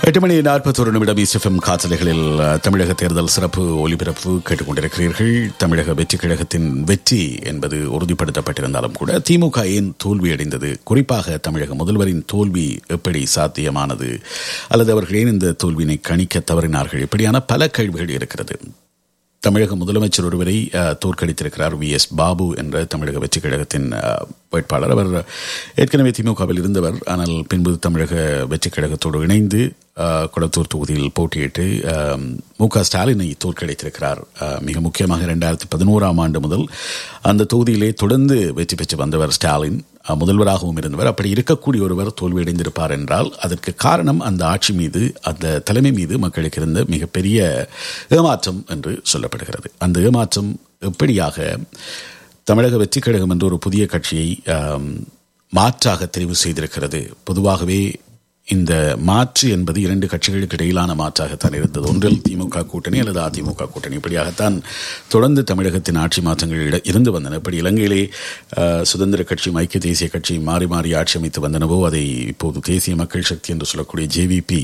எட்டு மணி நாற்பத்தொரு நிமிடம் இசிஎஃப்எம் காற்றலைகளில் அஹ், தமிழக தேர்தல் சிறப்பு ஒலிபரப்பு கேட்டுக்கொண்டிருக்கிறீர்கள் தமிழக வெற்றி கழகத்தின் வெற்றி என்பது உறுதிப்படுத்தப்பட்டிருந்தாலும் கூட திமுக ஏன் தோல்வியடைந்தது குறிப்பாக தமிழக முதல்வரின் தோல்வி எப்படி சாத்தியமானது அல்லது அவர்கள் ஏன் இந்த தோல்வியினை கணிக்க தவறினார்கள் இப்படியான பல கேள்விகள் இருக்கிறது தமிழக முதலமைச்சர் ஒருவரை அஹ், தோற்கடித்திருக்கிறார் வி எஸ் பாபு என்ற தமிழக வெற்றி கழகத்தின் அஹ், வேட்பாளர் அவர் ஏற்கனவே திமுகவில் இருந்தவர் ஆனால் பின்பு தமிழக வெற்றி கழகத்தோடு இணைந்து அஹ், கொளத்தூர் தொகுதியில் போட்டியிட்டு அஹ், மு க ஸ்டாலினை தோற்கடித்திருக்கிறார் அஹ், மிக முக்கியமாக இரண்டாயிரத்தி பதினோராம் ஆண்டு முதல் அந்த தொகுதியிலே தொடர்ந்து வெற்றி பெற்று வந்தவர் ஸ்டாலின் அஹ், முதல்வராகவும் இருந்தவர் அப்படி இருக்கக்கூடிய ஒருவர் தோல்வியடைந்திருப்பார் என்றால் அதற்கு காரணம் அந்த ஆட்சி மீது அந்த தலைமை மீது மக்களுக்கு இருந்த மிகப்பெரிய ஏமாற்றம் என்று சொல்லப்படுகிறது அந்த ஏமாற்றம் எப்படியாக தமிழக வெற்றி கழகம் என்ற ஒரு புதிய கட்சியை ஆம், மாற்றாக தெரிவு செய்திருக்கிறது பொதுவாகவே இந்த மாற்று என்பது இரண்டு கட்சிகளுக்கு இடையிலான மாற்றாகத்தான் இருந்தது ஒன்றில் திமுக கூட்டணி அல்லது அதிமுக கூட்டணி இப்படியாகத்தான் தொடர்ந்து தமிழகத்தின் ஆட்சி மாற்றங்கள் இட- இருந்து வந்தன இப்படி இலங்கையிலே அஹ், சுதந்திர கட்சியும் ஐக்கிய தேசிய கட்சியும் மாறி மாறி ஆட்சி அமைத்து வந்தனவோ அதை இப்போது தேசிய மக்கள் சக்தி என்று சொல்லக்கூடிய ஜேவிபி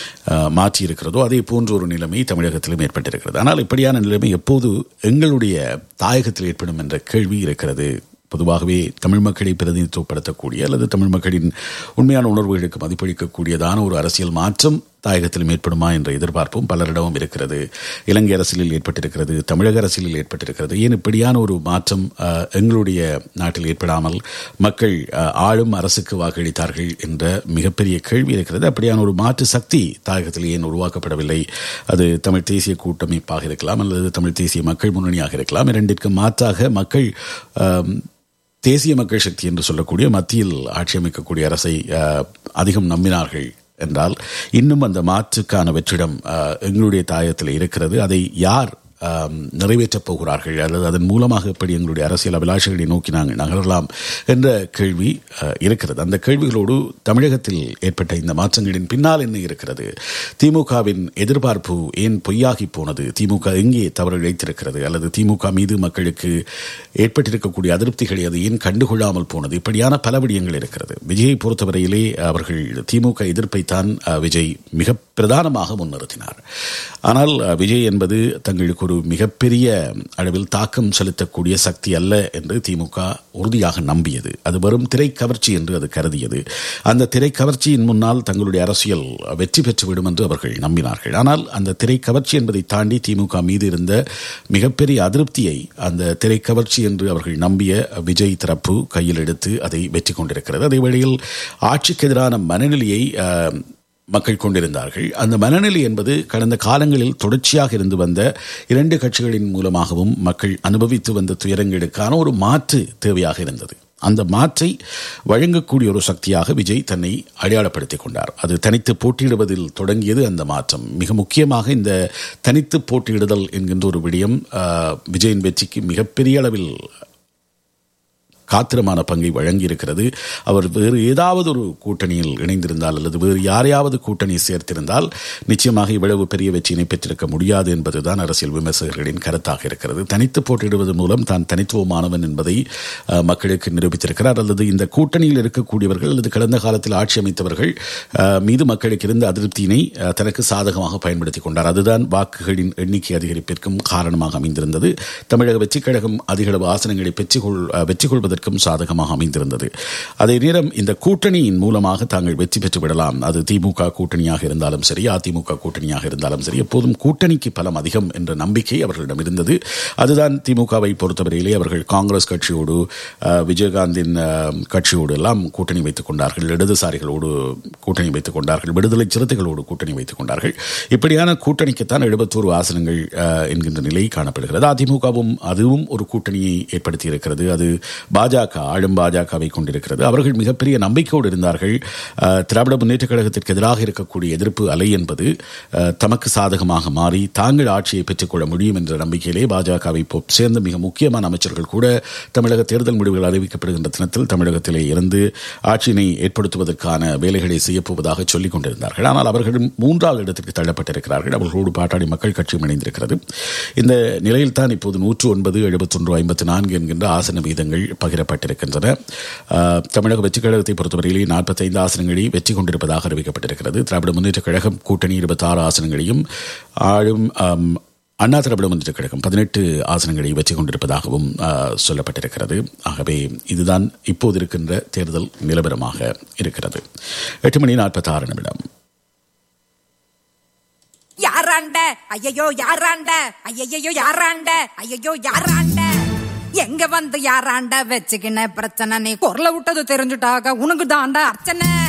மாற்றி இருக்கிறதோ அதே போன்ற ஒரு நிலைமை தமிழகத்திலும் ஏற்பட்டிருக்கிறது ஆனால் இப்படியான நிலைமை எப்போது எங்களுடைய தாயகத்தில் ஏற்படும் என்ற கேள்வி இருக்கிறது பொதுவாகவே தமிழ் மக்களை பிரதிநிதித்துவப்படுத்தக்கூடிய அல்லது தமிழ் மக்களின் உண்மையான உணர்வுகளுக்கு மதிப்பளிக்கக்கூடியதான ஒரு அரசியல் மாற்றம் தாயகத்திலும் ஏற்படுமா என்ற எதிர்பார்ப்பும் பலரிடமும் இருக்கிறது இலங்கை அரசியலில் ஏற்பட்டிருக்கிறது தமிழக அரசியலில் ஏற்பட்டிருக்கிறது ஏன் இப்படியான ஒரு மாற்றம் அஹ், எங்களுடைய நாட்டில் ஏற்படாமல் மக்கள் அஹ், ஆளும் அரசுக்கு வாக்களித்தார்கள் என்ற மிகப்பெரிய கேள்வி இருக்கிறது அப்படியான ஒரு மாற்று சக்தி தாயகத்தில் ஏன் உருவாக்கப்படவில்லை அது தமிழ் தேசிய கூட்டமைப்பாக இருக்கலாம் அல்லது தமிழ் தேசிய மக்கள் முன்னணியாக இருக்கலாம் இரண்டிற்கு மாற்றாக மக்கள் அஹ், தேசிய மக்கள் சக்தி என்று சொல்லக்கூடிய மத்தியில் ஆட்சி அமைக்கக்கூடிய அரசை அஹ், அதிகம் நம்பினார்கள் என்றால் இன்னும் அந்த மாற்றுக்கான வெற்றிடம் அஹ், எங்களுடைய தாயத்தில் இருக்கிறது அதை யார் அஹ், நிறைவேற்றப் போகிறார்கள் அல்லது அதன் மூலமாக எப்படி எங்களுடைய அரசியல் அபிலாஷைகளை நோக்கி நாங்கள் நகரலாம் என்ற கேள்வி அஹ், இருக்கிறது அந்த கேள்விகளோடு தமிழகத்தில் ஏற்பட்ட இந்த மாற்றங்களின் பின்னால் என்ன இருக்கிறது திமுகவின் எதிர்பார்ப்பு ஏன் பொய்யாகி போனது திமுக எங்கே தவறு இழைத்திருக்கிறது அல்லது திமுக மீது மக்களுக்கு ஏற்பட்டிருக்கக்கூடிய அதிருப்திகளை அது ஏன் கண்டுகொள்ளாமல் போனது இப்படியான பல விடயங்கள் இருக்கிறது விஜயை பொறுத்தவரையிலே அவர்கள் திமுக எதிர்ப்பைத்தான் அஹ், விஜய் மிக பிரதானமாக முன்னிறுத்தினார் ஆனால் அஹ், விஜய் என்பது தங்களுக்கு ஒரு மிகப்பெரிய அளவில் தாக்கம் செலுத்தக்கூடிய சக்தி அல்ல என்று திமுக உறுதியாக நம்பியது அது வெறும் திரை கவர்ச்சி என்று அது கருதியது அந்த திரை கவர்ச்சியின் முன்னால் தங்களுடைய அரசியல் வெற்றி பெற்றுவிடும் என்று அவர்கள் நம்பினார்கள் ஆனால் அந்த திரை கவர்ச்சி என்பதை தாண்டி திமுக மீது இருந்த மிகப்பெரிய அதிருப்தியை அந்த திரை கவர்ச்சி என்று அவர்கள் நம்பிய விஜய் தரப்பு கையில் எடுத்து அதை வெற்றி கொண்டிருக்கிறது அதே வேளையில் ஆட்சிக்கு எதிரான மனநிலையை அஹ், மக்கள் கொண்டிருந்தார்கள் அந்த மனநிலை என்பது கடந்த காலங்களில் தொடர்ச்சியாக இருந்து வந்த இரண்டு கட்சிகளின் மூலமாகவும் மக்கள் அனுபவித்து வந்த துயரங்களுக்கான ஒரு மாற்று தேவையாக இருந்தது அந்த மாற்றை வழங்கக்கூடிய ஒரு சக்தியாக விஜய் தன்னை அடையாளப்படுத்திக் கொண்டார் அது தனித்து போட்டியிடுவதில் தொடங்கியது அந்த மாற்றம் மிக முக்கியமாக இந்த தனித்து போட்டியிடுதல் என்கின்ற ஒரு விடயம் ஆஹ், விஜயின் வெற்றிக்கு மிகப்பெரிய அளவில் காத்திரமான பங்கை வழங்கியிருக்கிறது அவர் வேறு ஏதாவது ஒரு கூட்டணியில் இணைந்திருந்தால் அல்லது வேறு யாரையாவது கூட்டணி சேர்த்திருந்தால் நிச்சயமாக இவ்வளவு பெரிய வெற்றியினை பெற்றிருக்க முடியாது என்பதுதான் அரசியல் விமர்சகர்களின் கருத்தாக இருக்கிறது தனித்து போட்டியிடுவதன் மூலம் தான் தனித்துவமானவன் என்பதை அஹ், மக்களுக்கு நிரூபித்திருக்கிறார் அல்லது இந்த கூட்டணியில் இருக்கக்கூடியவர்கள் அல்லது கடந்த காலத்தில் ஆட்சி அமைத்தவர்கள் அஹ், மீது மக்களுக்கு இருந்த அதிருப்தியினை அஹ், தனக்கு சாதகமாக பயன்படுத்திக் கொண்டார் அதுதான் வாக்குகளின் எண்ணிக்கை அதிகரிப்பிற்கும் காரணமாக அமைந்திருந்தது தமிழக வெற்றிக் கழகம் அதிகளவு ஆசனங்களை பெற்றுக்கொள் அஹ், வெற்றி கொள்வதற்கும் சாதகமாக அமைந்திருந்தது அதே நேரம் இந்த கூட்டணியின் மூலமாக தாங்கள் வெற்றி பெற்று விடலாம் அது திமுக கூட்டணியாக இருந்தாலும் சரி அதிமுக கூட்டணியாக இருந்தாலும் சரி எப்போதும் கூட்டணிக்கு பலம் அதிகம் என்ற நம்பிக்கை அவர்களிடம் இருந்தது அதுதான் திமுகவை பொறுத்தவரையிலே அவர்கள் காங்கிரஸ் கட்சியோடு அஹ், விஜயகாந்தின் அஹ், கட்சியோடு எல்லாம் கூட்டணி வைத்துக் கொண்டார்கள் இடதுசாரிகளோடு கூட்டணி வைத்துக் கொண்டார்கள் விடுதலை சிறுத்தைகளோடு கூட்டணி வைத்துக் கொண்டார்கள் இப்படியான கூட்டணிக்குத்தான் எழுபத்தோரு ஆசனங்கள் அஹ், என்கின்ற நிலை காணப்படுகிறது அதிமுகவும் அதுவும் ஒரு கூட்டணியை ஏற்படுத்தி இருக்கிறது அது பாஜக ஆளும் பாஜகவை கொண்டிருக்கிறது அவர்கள் மிகப்பெரிய நம்பிக்கையோடு இருந்தார்கள் அஹ், திராவிட முன்னேற்ற கழகத்திற்கு எதிராக இருக்கக்கூடிய எதிர்ப்பு அலை என்பது அஹ், தமக்கு சாதகமாக மாறி தாங்கள் ஆட்சியை பெற்றுக்கொள்ள முடியும் என்ற நம்பிக்கையிலே பாஜகவை இப்போ சேர்ந்த மிக முக்கியமான அமைச்சர்கள் கூட தமிழக தேர்தல் முடிவுகள் அறிவிக்கப்படுகின்ற தினத்தில் தமிழகத்திலே இருந்து ஆட்சியினை ஏற்படுத்துவதற்கான வேலைகளை செய்யப்போவதாக சொல்லிக் கொண்டிருந்தார்கள் ஆனால் அவர்களும் மூன்றாவது இடத்திற்கு தள்ளப்பட்டிருக்கிறார்கள் அவர்களோடு பாட்டாளி மக்கள் கட்சியும் இணைந்திருக்கிறது இந்த நிலையில் தான் இப்போது நூற்று ஒன்பது எழுபத்தொன்று ஐம்பத்தி நான்கு என்கின்ற ஆசன வீதங்கள் பகிரப்பட்டிருக்கின்றன அஹ், தமிழக வெற்றி கழகத்தை பொறுத்தவரையிலே நாற்பத்தைந்து ஆசனங்களை வெற்றி கொண்டிருப்பதாக அறிவிக்கப்பட்டிருக்கிறது திராவிட முன்னேற்ற கழகம் கூட்டணி இருபத்தாறு ஆசனங்களையும் ஆளும் அம், அண்ணா திராவிட முன்னேற்ற கழகம் பதினெட்டு ஆசனங்களை வெற்றி கொண்டிருப்பதாகவும் அஹ், சொல்லப்பட்டிருக்கிறது ஆகவே இதுதான் இப்போது இருக்கின்ற தேர்தல் நிலவரமாக இருக்கிறது எட்டு மணி நாற்பத்தாறு நிமிடம் யாராண்ட ஐயையோ யாராண்ட ஐயையோ யாராண்ட ஐயையோ யாராண்ட எங்க வந்து யாராண்ட வச்சுக்கின பிரச்சனை நீ குரல விட்டது தெரிஞ்சுட்டாக உனக்கு தாண்டா அர்ச்சனை